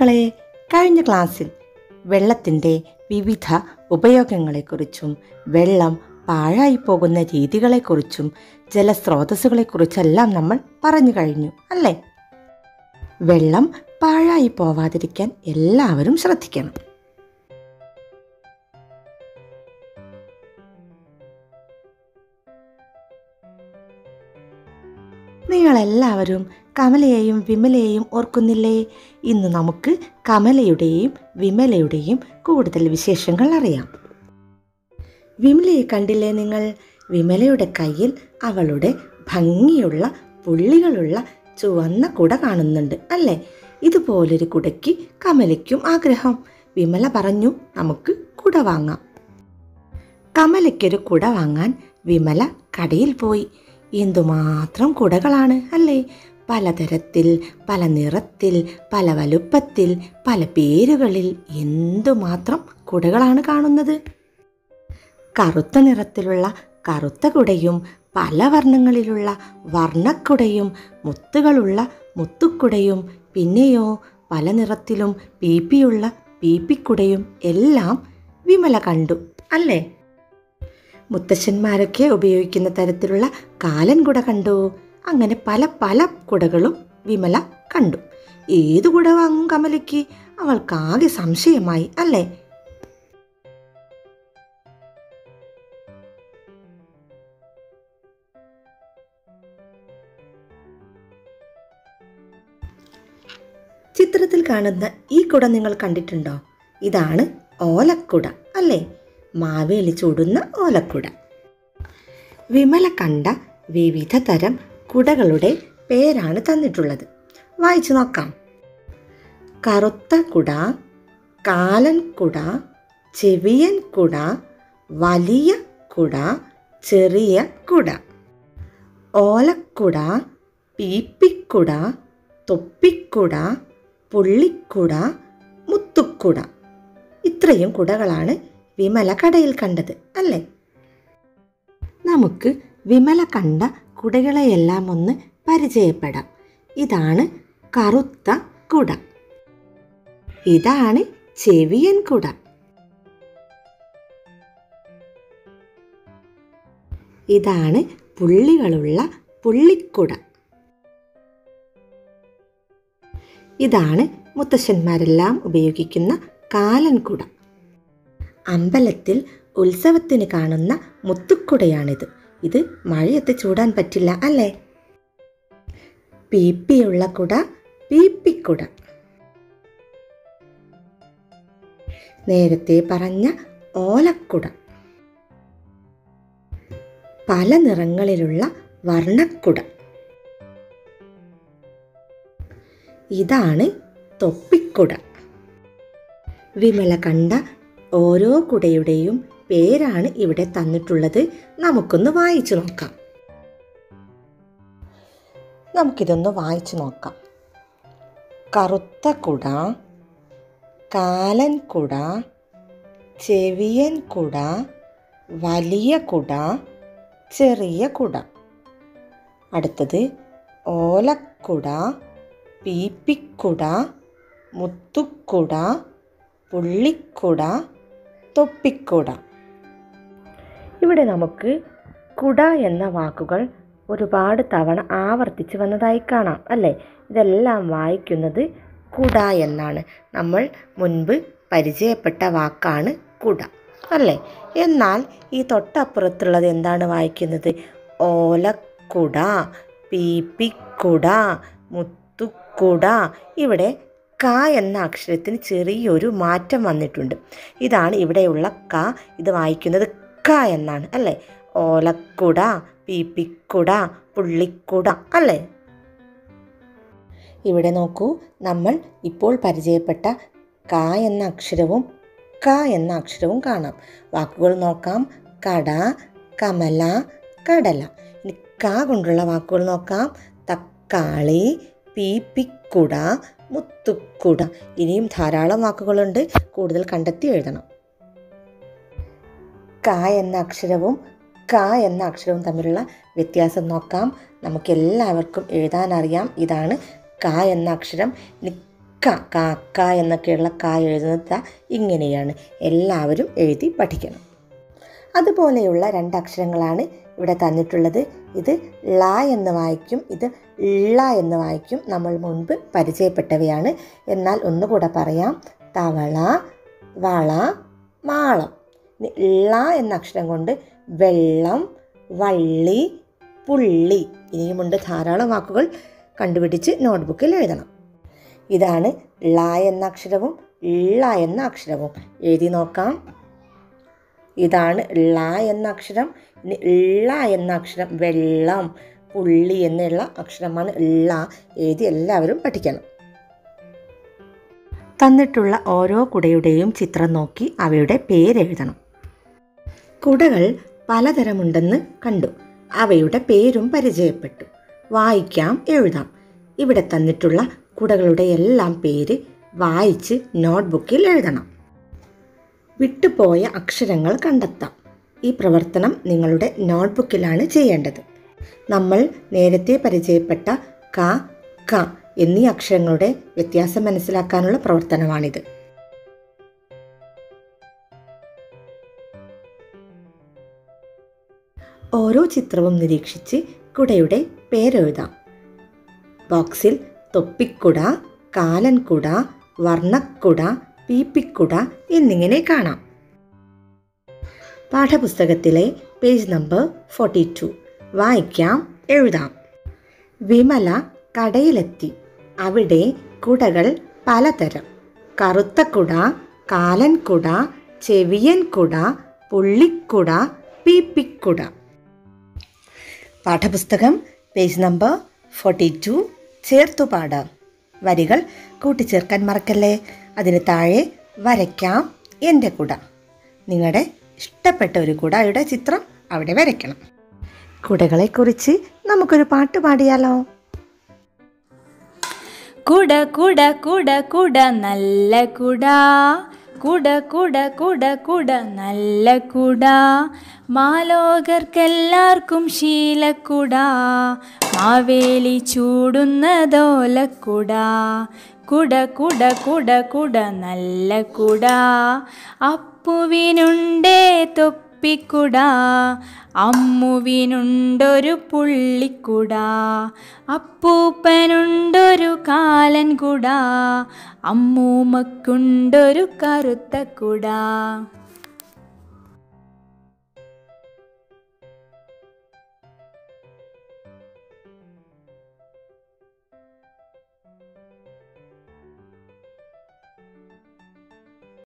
മക്കളെ കഴിഞ്ഞ ക്ലാസ്സിൽ വെള്ളത്തിൻ്റെ വിവിധ ഉപയോഗങ്ങളെക്കുറിച്ചും വെള്ളം പാഴായി പോകുന്ന രീതികളെക്കുറിച്ചും ജലസ്രോതസ്സുകളെക്കുറിച്ചെല്ലാം നമ്മൾ പറഞ്ഞു കഴിഞ്ഞു അല്ലേ വെള്ളം പാഴായി പോവാതിരിക്കാൻ എല്ലാവരും ശ്രദ്ധിക്കണം നിങ്ങളെല്ലാവരും കമലയെയും വിമലയെയും ഓർക്കുന്നില്ലേ ഇന്ന് നമുക്ക് കമലയുടെയും വിമലയുടെയും കൂടുതൽ വിശേഷങ്ങൾ അറിയാം വിമലയെ കണ്ടില്ലേ നിങ്ങൾ വിമലയുടെ കയ്യിൽ അവളുടെ ഭംഗിയുള്ള പുള്ളികളുള്ള ചുവന്ന കുട കാണുന്നുണ്ട് അല്ലേ ഇതുപോലൊരു കുടയ്ക്ക് കമലയ്ക്കും ആഗ്രഹം വിമല പറഞ്ഞു നമുക്ക് കുട വാങ്ങാം കമലയ്ക്കൊരു കുട വാങ്ങാൻ വിമല കടയിൽ പോയി എന്തുമാത്രം കുടകളാണ് അല്ലേ പലതരത്തിൽ പല നിറത്തിൽ പല വലുപ്പത്തിൽ പല പേരുകളിൽ എന്തുമാത്രം കുടകളാണ് കാണുന്നത് കറുത്ത നിറത്തിലുള്ള കറുത്ത കുടയും പല വർണ്ണങ്ങളിലുള്ള വർണ്ണക്കുടയും മുത്തുകളുള്ള മുത്തുക്കുടയും പിന്നെയോ പല നിറത്തിലും പീപ്പിയുള്ള പീപ്പിക്കുടയും എല്ലാം വിമല കണ്ടു അല്ലേ മുത്തശ്ശന്മാരൊക്കെ ഉപയോഗിക്കുന്ന തരത്തിലുള്ള കാലൻ കുട കണ്ടു അങ്ങനെ പല പല കുടകളും വിമല കണ്ടു ഏതു കുട വാങ്ങും കമലയ്ക്ക് അവൾക്കാകെ സംശയമായി അല്ലേ ചിത്രത്തിൽ കാണുന്ന ഈ കുട നിങ്ങൾ കണ്ടിട്ടുണ്ടോ ഇതാണ് ഓലക്കുട അല്ലേ മാവേലി ചൂടുന്ന ഓലക്കുട വിമല കണ്ട വിവിധ തരം കുടകളുടെ പേരാണ് തന്നിട്ടുള്ളത് വായിച്ചു നോക്കാം കറുത്ത കുട കാലൻ കുട ചെവിയൻ കുട വലിയ കുട ചെറിയ കുട ഓലക്കുട പീപ്പിക്കുട തൊപ്പിക്കുട പുള്ളിക്കുട മുത്തുക്കുട ഇത്രയും കുടകളാണ് വിമല കടയിൽ കണ്ടത് അല്ലേ നമുക്ക് വിമല കണ്ട കുടകളെയെല്ലാം ഒന്ന് പരിചയപ്പെടാം ഇതാണ് കറുത്ത കുട ഇതാണ് ചെവിയൻ കുട ഇതാണ് പുള്ളികളുള്ള പുള്ളിക്കുട ഇതാണ് മുത്തശ്ശന്മാരെല്ലാം ഉപയോഗിക്കുന്ന കാലൻകുട അമ്പലത്തിൽ ഉത്സവത്തിന് കാണുന്ന മുത്തുക്കുടയാണിത് ഇത് മഴയത്ത് ചൂടാൻ പറ്റില്ല അല്ലേ പീപ്പിയുള്ള കുട പീപ്പിക്കുട നേരത്തെ പറഞ്ഞ ഓലക്കുട പല നിറങ്ങളിലുള്ള വർണ്ണക്കുട ഇതാണ് തൊപ്പിക്കുട വിമല കണ്ട ഓരോ കുടയുടെയും പേരാണ് ഇവിടെ തന്നിട്ടുള്ളത് നമുക്കൊന്ന് വായിച്ചു നോക്കാം നമുക്കിതൊന്ന് വായിച്ചു നോക്കാം കറുത്ത കുട കാലൻ കുട ചെവിയൻ കുട വലിയ കുട ചെറിയ കുട അടുത്തത് ഓലക്കുട പീപ്പിക്കുട മുത്തുക്കുട പുള്ളിക്കുട തൊപ്പിക്കുട ഇവിടെ നമുക്ക് കുട എന്ന വാക്കുകൾ ഒരുപാട് തവണ ആവർത്തിച്ച് വന്നതായി കാണാം അല്ലേ ഇതെല്ലാം വായിക്കുന്നത് കുട എന്നാണ് നമ്മൾ മുൻപ് പരിചയപ്പെട്ട വാക്കാണ് കുട അല്ലേ എന്നാൽ ഈ തൊട്ടപ്പുറത്തുള്ളത് എന്താണ് വായിക്കുന്നത് ഓലക്കുട പീപ്പിക്കുട മുത്തുക്കുട ഇവിടെ ക എന്ന അക്ഷരത്തിന് ചെറിയൊരു മാറ്റം വന്നിട്ടുണ്ട് ഇതാണ് ഇവിടെയുള്ള ക ഇത് വായിക്കുന്നത് ക എന്നാണ് അല്ലേ ഓലക്കുട പീപ്പിക്കുട പുള്ളിക്കുട അല്ലേ ഇവിടെ നോക്കൂ നമ്മൾ ഇപ്പോൾ പരിചയപ്പെട്ട ക എന്ന അക്ഷരവും ക എന്ന അക്ഷരവും കാണാം വാക്കുകൾ നോക്കാം കട കമല കടല ഇനി ക കൊണ്ടുള്ള വാക്കുകൾ നോക്കാം തക്കാളി പീപ്പിക്കുട മുത്തുക്കുട ഇനിയും ധാരാളം വാക്കുകളുണ്ട് കൂടുതൽ കണ്ടെത്തി എഴുതണം ക എന്ന അക്ഷരവും ക എന്ന അക്ഷരവും തമ്മിലുള്ള വ്യത്യാസം നോക്കാം നമുക്ക് എല്ലാവർക്കും എഴുതാൻ അറിയാം ഇതാണ് ക എന്ന അക്ഷരം ഇനി ക കാക്ക എന്നൊക്കെയുള്ള ക എഴുതുന്നത് ദാ ഇങ്ങനെയാണ് എല്ലാവരും എഴുതി പഠിക്കണം അതുപോലെയുള്ള രണ്ടക്ഷരങ്ങളാണ് ഇവിടെ തന്നിട്ടുള്ളത് ഇത് ള എന്ന് വായിക്കും ഇത് ള എന്ന് വായിക്കും നമ്മൾ മുൻപ് പരിചയപ്പെട്ടവയാണ് എന്നാൽ ഒന്നുകൂടെ പറയാം തവള വള മാളം ഇനി ള എന്ന അക്ഷരം കൊണ്ട് വെള്ളം വള്ളി പുള്ളി ഇനിയുമുണ്ട് ധാരാളം വാക്കുകൾ കണ്ടുപിടിച്ച് നോട്ട്ബുക്കിൽ എഴുതണം ഇതാണ് ള എന്ന അക്ഷരവും ള എന്ന അക്ഷരവും എഴുതി നോക്കാം ഇതാണ് ള എന്ന അക്ഷരം ഇനി ള എന്ന അക്ഷരം വെള്ളം പുള്ളി എന്നുള്ള അക്ഷരമാണ് ള എഴുതി എല്ലാവരും പഠിക്കണം തന്നിട്ടുള്ള ഓരോ കുടയുടെയും ചിത്രം നോക്കി അവയുടെ പേരെഴുതണം കുടകൾ പലതരമുണ്ടെന്ന് കണ്ടു അവയുടെ പേരും പരിചയപ്പെട്ടു വായിക്കാം എഴുതാം ഇവിടെ തന്നിട്ടുള്ള കുടകളുടെ എല്ലാം പേര് വായിച്ച് നോട്ട്ബുക്കിൽ എഴുതണം വിട്ടുപോയ അക്ഷരങ്ങൾ കണ്ടെത്താം ഈ പ്രവർത്തനം നിങ്ങളുടെ നോട്ട്ബുക്കിലാണ് ചെയ്യേണ്ടത് നമ്മൾ നേരത്തെ പരിചയപ്പെട്ട ക ക എന്നീ അക്ഷരങ്ങളുടെ വ്യത്യാസം മനസ്സിലാക്കാനുള്ള പ്രവർത്തനമാണിത് ഓരോ ചിത്രവും നിരീക്ഷിച്ച് കുടയുടെ പേരെഴുതാം ബോക്സിൽ തൊപ്പിക്കുട കാലൻകുട വർണ്ണക്കുട പീപ്പിക്കുട എന്നിങ്ങനെ കാണാം പാഠപുസ്തകത്തിലെ പേജ് നമ്പർ ഫോർട്ടി ടു വായിക്കാം എഴുതാം വിമല കടയിലെത്തി അവിടെ കുടകൾ പലതരം കറുത്ത കുട കാലൻ കുട ചെവിയൻ കുട പുള്ളിക്കുട പീപ്പിക്കുട പാഠപുസ്തകം പേജ് നമ്പർ ഫോർട്ടി ടു ചേർത്തു പാടാം വരികൾ കൂട്ടിച്ചേർക്കാൻ മറക്കല്ലേ അതിന് താഴെ വരയ്ക്കാം എൻ്റെ കുട നിങ്ങളുടെ ഇഷ്ടപ്പെട്ട ഒരു കുടയുടെ ചിത്രം അവിടെ വരയ്ക്കണം കുടകളെക്കുറിച്ച് നമുക്കൊരു പാട്ട് പാടിയാലോ കുട കുട കുട കുട നല്ല കുട കുട കുട കുട കുട നല്ല കുട മാലോകർക്കെല്ലാവർക്കും ശീലക്കുട മാവേലി ചൂടുന്നതോലക്കുട കുട കുട കുട കുട നല്ല കുട അപ്പുവിനുണ്ടേ തൊപ്പിക്കുട അമ്മുവിനുണ്ടൊരു പുള്ളിക്കുട അപ്പൂപ്പനുണ്ടൊരു കാലൻ കുട അമ്മൂമ്മക്കുണ്ടൊരു കറുത്ത കുട